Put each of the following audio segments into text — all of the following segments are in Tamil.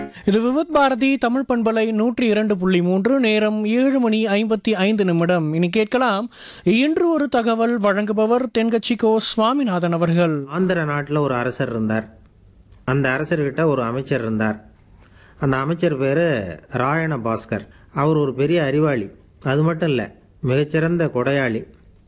இது விவத் பாரதி தமிழ் பண்பலை நூற்றி இரண்டு புள்ளி மூன்று நேரம் ஏழு மணி ஐம்பத்தி ஐந்து நிமிடம் இனி கேட்கலாம் இன்று ஒரு தகவல் வழங்குபவர் தென்கட்சிக்கோ சுவாமிநாதன் அவர்கள் ஆந்திர நாட்டில் ஒரு அரசர் இருந்தார் அந்த அரசர்கிட்ட ஒரு அமைச்சர் இருந்தார் அந்த அமைச்சர் பேர் ராயண பாஸ்கர் அவர் ஒரு பெரிய அறிவாளி அது மட்டும் இல்லை மிகச்சிறந்த கொடையாளி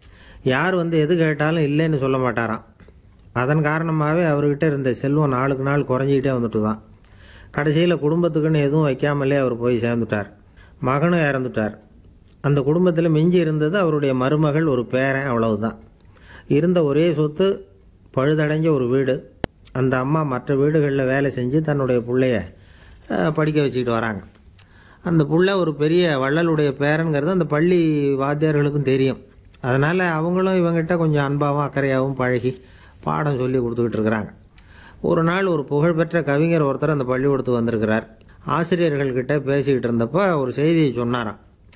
யார் வந்து எது கேட்டாலும் இல்லைன்னு சொல்ல மாட்டாராம் அதன் காரணமாகவே அவர்கிட்ட இருந்த செல்வம் நாளுக்கு நாள் குறைஞ்சிக்கிட்டே வந்துட்டு தான் கடைசியில் குடும்பத்துக்குன்னு எதுவும் வைக்காமலே அவர் போய் சேர்ந்துட்டார் மகனும் இறந்துட்டார் அந்த குடும்பத்தில் மிஞ்சி இருந்தது அவருடைய மருமகள் ஒரு பேரன் அவ்வளவுதான் இருந்த ஒரே சொத்து பழுதடைஞ்ச ஒரு வீடு அந்த அம்மா மற்ற வீடுகளில் வேலை செஞ்சு தன்னுடைய பிள்ளைய அஹ், படிக்க வச்சுக்கிட்டு வராங்க அந்த புள்ள ஒரு பெரிய வள்ளலுடைய பேரன்கிறது அந்த பள்ளி வாத்தியார்களுக்கும் தெரியும் அதனால் அவங்களும் இவங்கிட்ட கொஞ்சம் அன்பாகவும் அக்கறையாகவும் பழகி பாடம் சொல்லி கொடுத்துக்கிட்டு இருக்கிறாங்க ஒரு நாள் ஒரு புகழ்பெற்ற கவிஞர் ஒருத்தர் அந்த பள்ளிக்கூடத்துக்கு வந்திருக்கிறார் ஆசிரியர்கள்கிட்ட பேசிக்கிட்டு இருந்தப்போ ஒரு செய்தியை சொன்னாராம்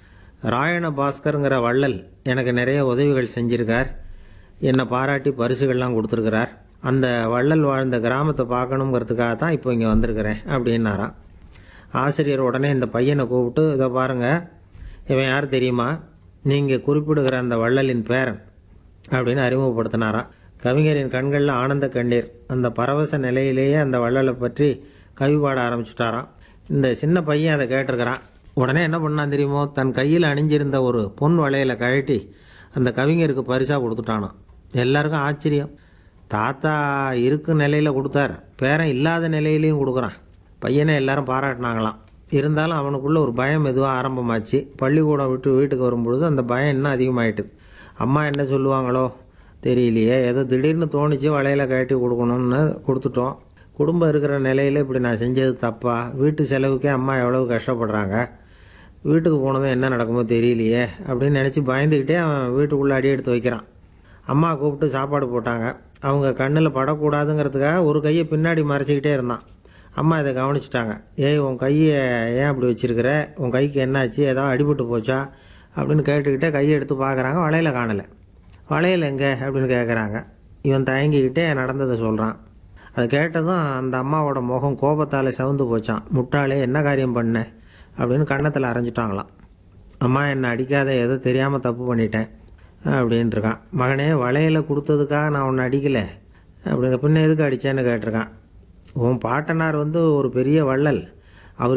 ராயண பாஸ்கருங்கிற வள்ளல் எனக்கு நிறைய உதவிகள் செஞ்சிருக்கார் என்னை பாராட்டி பரிசுகள்லாம் கொடுத்துருக்கிறார் அந்த வள்ளல் வாழ்ந்த கிராமத்தை பார்க்கணுங்கிறதுக்காக தான் இப்போ இங்கே வந்திருக்கிறேன் அப்படின்னாராம் ஆசிரியர் உடனே இந்த பையனை கூப்பிட்டு இதை பாருங்கள் இவன் யார் தெரியுமா நீங்கள் குறிப்பிடுகிற அந்த வள்ளலின் பேரன் அப்படின்னு அறிமுகப்படுத்தினாராம் கவிஞரின் கண்களில் ஆனந்த கண்ணீர் அந்த பரவச நிலையிலேயே அந்த வள்ளலை பற்றி கவி பாட ஆரம்பிச்சுட்டாராம் இந்த சின்ன பையன் அதை கேட்டிருக்கிறான் உடனே என்ன பண்ணான் தெரியுமோ தன் கையில் அணிஞ்சிருந்த ஒரு பொன் வளையல கழட்டி அந்த கவிஞருக்கு பரிசாக கொடுத்துட்டானாம் எல்லாருக்கும் ஆச்சரியம் தாத்தா இருக்கும் நிலையில் கொடுத்தார் பேரன் இல்லாத நிலையிலையும் கொடுக்குறான் பையனை எல்லாரும் பாராட்டினாங்களாம் இருந்தாலும் அவனுக்குள்ள ஒரு பயம் மெதுவாக ஆரம்பமாச்சு பள்ளிக்கூடம் விட்டு வீட்டுக்கு வரும்பொழுது அந்த பயம் இன்னும் அதிகமாயிட்டுது அம்மா என்ன சொல்லுவாங்களோ தெரியலையே ஏதோ திடீர்னு தோணுச்சு வளையல கழட்டி கொடுக்கணும்னு கொடுத்துட்டோம் குடும்பம் இருக்கிற நிலையில் இப்படி நான் செஞ்சது தப்பா வீட்டு செலவுக்கே அம்மா எவ்வளவு கஷ்டப்படுறாங்க வீட்டுக்கு போனதும் என்ன நடக்குமோ தெரியலையே அப்படின்னு நினச்சி பயந்துக்கிட்டே அவன் வீட்டுக்குள்ளே அடி எடுத்து வைக்கிறான் அம்மா கூப்பிட்டு சாப்பாடு போட்டாங்க அவங்க கண்ணில் படக்கூடாதுங்கிறதுக்காக ஒரு கையை பின்னாடி மறைச்சிக்கிட்டே இருந்தான் அம்மா இதை கவனிச்சிட்டாங்க ஏய் உன் கையை ஏன் அப்படி வச்சிருக்கிற உன் கைக்கு என்னாச்சு ஏதாவது அடிபட்டு போச்சா அப்படின்னு கேட்டுக்கிட்டே கையை எடுத்து பார்க்குறாங்க வளையல காணலை வளையல் எங்கே அப்படின்னு கேட்குறாங்க இவன் தயங்கிக்கிட்டே நடந்ததை சொல்கிறான் அது கேட்டதும் அந்த அம்மாவோட முகம் கோபத்தால் சவுந்து போச்சான் முட்டாளே என்ன காரியம் பண்ண அப்படின்னு கன்னத்தில் அரைஞ்சிட்டாங்களாம் அம்மா என்னை அடிக்காத ஏதோ தெரியாமல் தப்பு பண்ணிட்டேன் அப்படின்னு இருக்கான் மகனே வளையல கொடுத்ததுக்காக நான் உன்னை அடிக்கலை அப்படிங்க பின்ன எதுக்கு அடித்தேன்னு கேட்டிருக்கான் உன் பாட்டனார் வந்து ஒரு பெரிய வள்ளல்